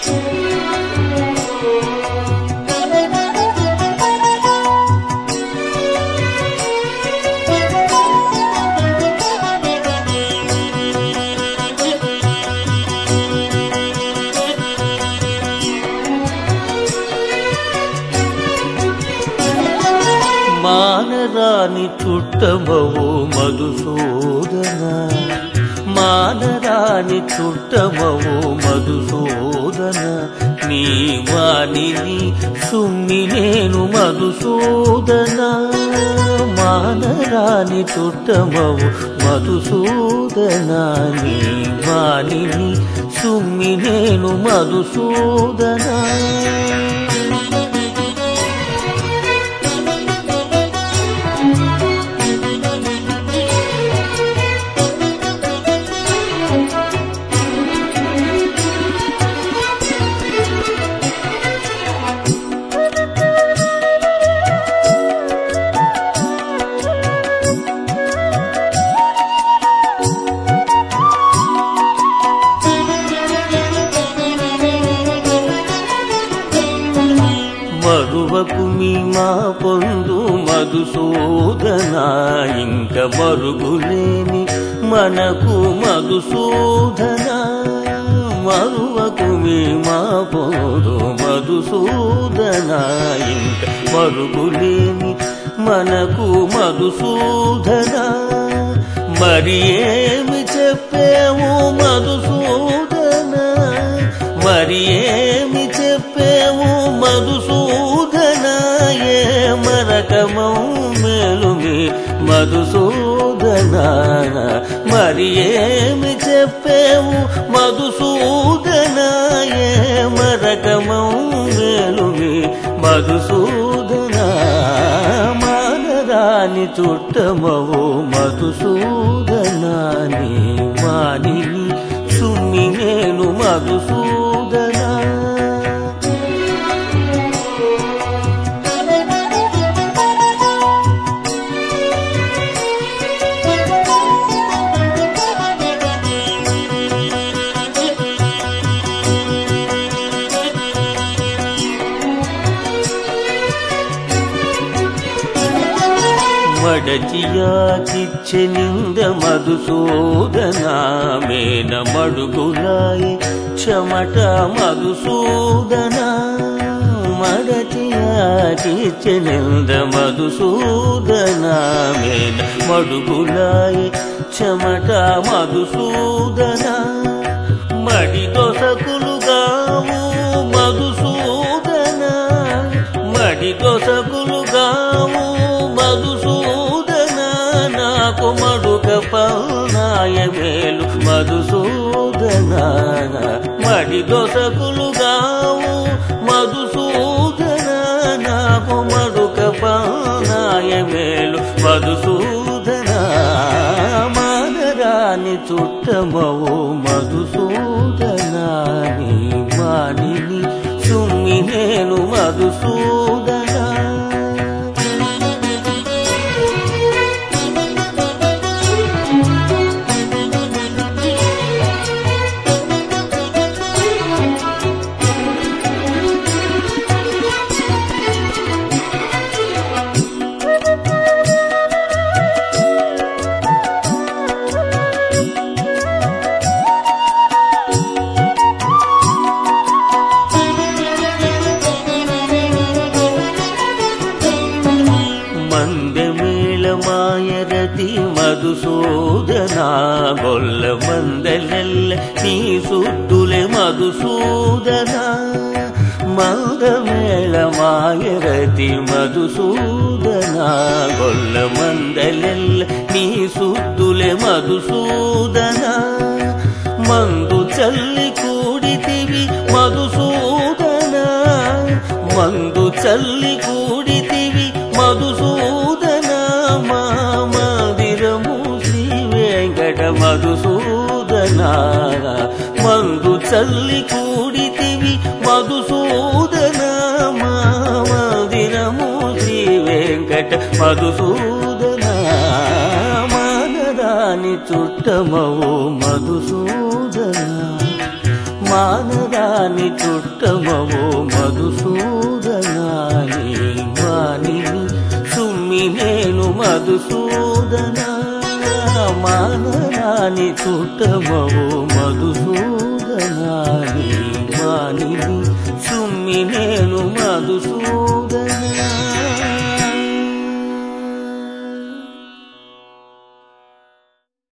మానరాని చుట్టమవు మధుసూదన మానరాని చుట్టమవు మధుసూదన నీ వాణిని సుమ్మి నేను మధుసూదన మానరాని చుట్టమవు మధుసూదన నీ వాణిని సుమ్మి నేను మధుసూదన మరువకు మీ మా పొందు మధుసూదన ఇంక మరుగులేని మనకు మధుసూదన మరువకు మీ మా పొందు మధుసూదన ఇంక మరుగులేని మనకు మధుసూదన మరి ఏమి చెప్పేము మధుసూదన మరి ఏమి చెప్పేము మధుసూదన ఏ మరకమౌ మేలుమి మధుసూదన మరి ఏమి చెప్పేము మధుసూదన ఏ మరకమౌ మేలుమి మధుసూదన మానరాని చుట్టమవు మధుసూదన నీ మానిని సుమ్మి నేను మధుసూదన మడచియా చిచ్చెనింద మధుసూదన మేన మడుగులాయి చెమట మధుసూదన మడచియా చిచ్చెనింద మధుసూదన మేన మడుగులాయి చెమట మధుసూదన మడి దొసకులుగావు మధుసూదన మడి దొసకులుగావు మధుసూదన నాకు మడుక పల్నాయ మేలు మధుసూదన మడి దొసకులుగావు మధుసూదన నాకు మడుక పల్నాయ మేలు మధుసూదన మానరాని చుట్టమవు మధుసూదన నీ మానిని సుమ్మి నేను మధుసూదన మందమేళమాయరతి మధుసూదన గొల్ల మందలెల్ల నీ సుద్దులే మధుసూదన మందమేళమాయరతి మధుసూదన గొల్ల మందలెల్ల నీ సుద్దులే మధుసూదన మందు చల్లి కూడితివి మధుసూదన మందు చల్లి కూడితివి మధుసూదన మామదిరము శ్రీ వెంకట మధుసూదన మందు చల్లి కూడితివి మధుసూదన మామదిరము శ్రీ వెంకట మధుసూదన మానరాని చుట్టమవు మధుసూదన మానరాని చుట్టమవో మధుసూదనాని మానిని సుమ్మి నేను మధుసూదన మానరాని చుట్టమవో మధుసూదనాని మానిని సుమ్మి నేను మధుసూదన